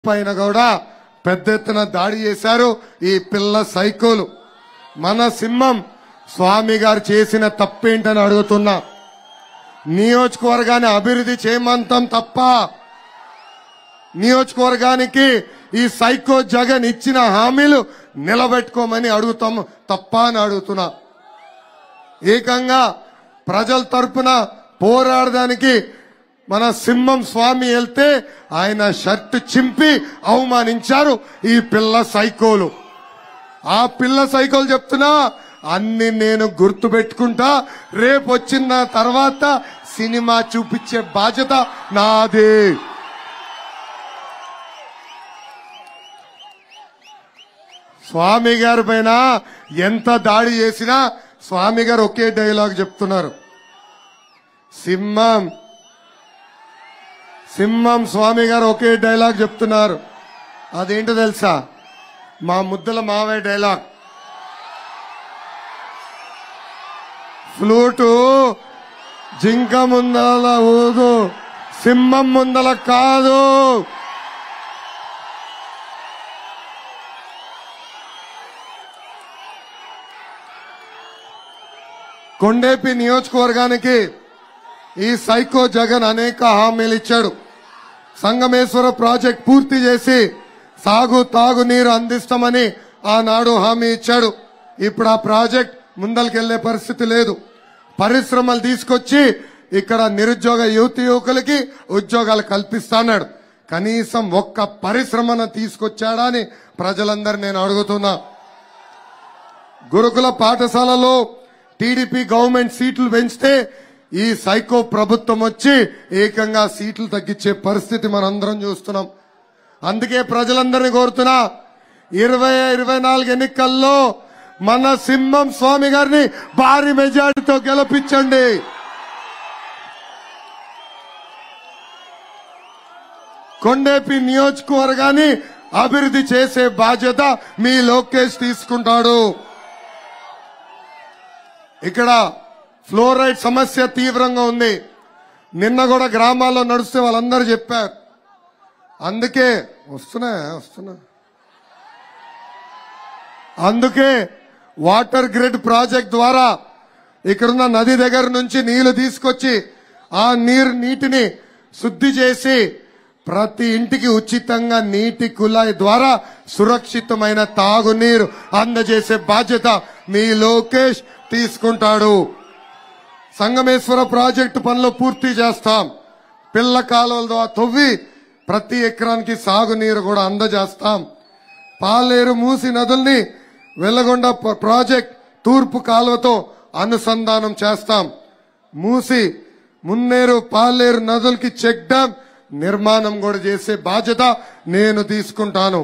పైన కూడా పెద్ద ఎత్తున దాడి చేశారు ఈ పిల్ల సైకోలు మన సింహం స్వామి గారు చేసిన తప్పేంటని అడుగుతున్నా నియోజకవర్గాన్ని అభివృద్ధి చేయమంతం తప్ప నియోజకవర్గానికి ఈ సైకో జగన్ ఇచ్చిన హామీలు నిలబెట్టుకోమని అడుగుతాం తప్ప అని అడుగుతున్నా ఏకంగా ప్రజల తరపున పోరాడడానికి మన సింహం స్వామి వెళ్తే ఆయన షర్ట్ చింపి అవమానించారు ఈ పిల్ల సైకోలు ఆ పిల్ల సైకోలు చెప్తున్నా అన్ని నేను గుర్తు పెట్టుకుంటా రేపు వచ్చిన తర్వాత సినిమా చూపించే బాధ్యత నాదే స్వామి గారి పైన ఎంత దాడి చేసినా స్వామి గారు ఒకే డైలాగ్ చెప్తున్నారు సింహం సింహం స్వామి గారు ఒకే డైలాగ్ చెప్తున్నారు అదేంటో తెలుసా మా ముద్దల మావయ్య డైలాగ్ ఫ్లూటు జింక ముందల ఊదు సింహం ముందల కాదు కొండేపి నియోజకవర్గానికి ఈ సైకో జగన్ అనేక హామీలు ఇచ్చాడు సంగమేశ్వర ప్రాజెక్ట్ పూర్తి చేసి సాగు తాగునీరు అందిస్తామని ఆనాడు హామీ ఇచ్చాడు ఇప్పుడు ఆ ప్రాజెక్ట్ ముందలకెళ్లే పరిస్థితి లేదు పరిశ్రమలు తీసుకొచ్చి ఇక్కడ నిరుద్యోగ యువతి యువకులకి ఉద్యోగాలు కల్పిస్తాన్నాడు కనీసం ఒక్క పరిశ్రమను తీసుకొచ్చాడా అని ప్రజలందరూ నేను అడుగుతున్నా గురుకుల పాఠశాలలో టీడీపీ గవర్నమెంట్ సీట్లు పెంచితే ఈ సైకో ప్రభుత్వం వచ్చి ఏకంగా సీట్లు తగ్గించే పరిస్థితి మనందరం చూస్తున్నాం అందుకే ప్రజలందరినీ కోరుతున్నా ఇరవై ఇరవై నాలుగు ఎన్నికల్లో మన సింహం స్వామి గారిని భారీ మెజార్టీతో గెలిపించండి కొండేపి నియోజకవర్గాన్ని అభివృద్ధి చేసే బాధ్యత మీ లోకేష్ తీసుకుంటాడు ఇక్కడ ఫ్లోరైడ్ సమస్య తీవ్రంగా ఉంది నిన్న కూడా గ్రామాల్లో నడుస్తే వాళ్ళందరూ చెప్పారు అందుకే వస్తున్నా వస్తున్నా అందుకే వాటర్ గ్రిడ్ ప్రాజెక్ట్ ద్వారా ఇక్కడున్న నది దగ్గర నుంచి నీళ్లు తీసుకొచ్చి ఆ నీరు నీటిని శుద్ధి చేసి ప్రతి ఇంటికి ఉచితంగా నీటి కుళాయి ద్వారా సురక్షితమైన తాగునీరు అందజేసే బాధ్యత మీ లోకేష్ తీసుకుంటాడు సంగమేశ్వర ప్రాజెక్టు పనులు పూర్తి చేస్తాం పిల్ల కాలువల ద్వారా తవ్వి ప్రతి ఎకరానికి సాగునీరు కూడా అందజేస్తాం పాలేరు మూసి నదుల్ని వెల్లగొండ ప- ప్రాజెక్ట్ తూర్పు కాలువతో అనుసంధానం చేస్తాం మూసి మున్నేరు పాలేరు నదులకి చెక్ డ్యామ్ నిర్మాణం కూడా చేసే బాధ్యత నేను తీసుకుంటాను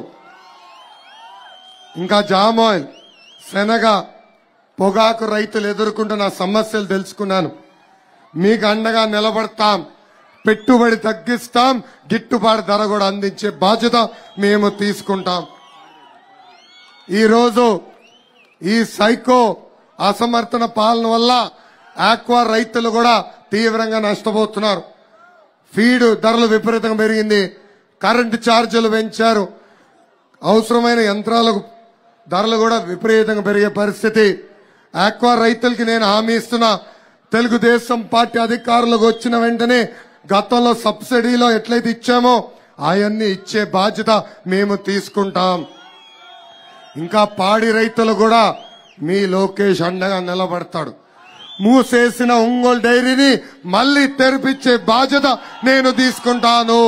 ఇంకా జామ్ ఆయిల్ శనగ పొగాకు రైతులు ఎదుర్కొంటున్న సమస్యలు తెలుసుకున్నాను మీకు అండగా నిలబడతాం పెట్టుబడి తగ్గిస్తాం గిట్టుబాటు ధర కూడా అందించే బాధ్యత మేము తీసుకుంటాం ఈరోజు ఈ సైకో అసమర్థన పాలన వల్ల ఆక్వా రైతులు కూడా తీవ్రంగా నష్టపోతున్నారు ఫీడ్ ధరలు విపరీతంగా పెరిగింది కరెంటు ఛార్జీలు పెంచారు అవసరమైన యంత్రాలకు ధరలు కూడా విపరీతంగా పెరిగే పరిస్థితి ఆక్వా రైతులకి నేను హామీ ఇస్తున్నా తెలుగుదేశం పార్టీ అధికారులకు వచ్చిన వెంటనే గతంలో సబ్సిడీలో ఎట్లయితే ఇచ్చామో అవన్నీ ఇచ్చే బాధ్యత మేము తీసుకుంటాం ఇంకా పాడి రైతులు కూడా మీ లోకేష్ అండగా నిలబడతాడు మూసేసిన ఒంగోలు డైరీని మళ్ళీ తెరిపించే బాధ్యత నేను తీసుకుంటాను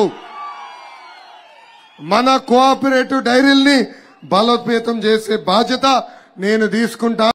మన కోఆపరేటివ్ డైరీల్ని బలోపేతం చేసే బాధ్యత నేను తీసుకుంటా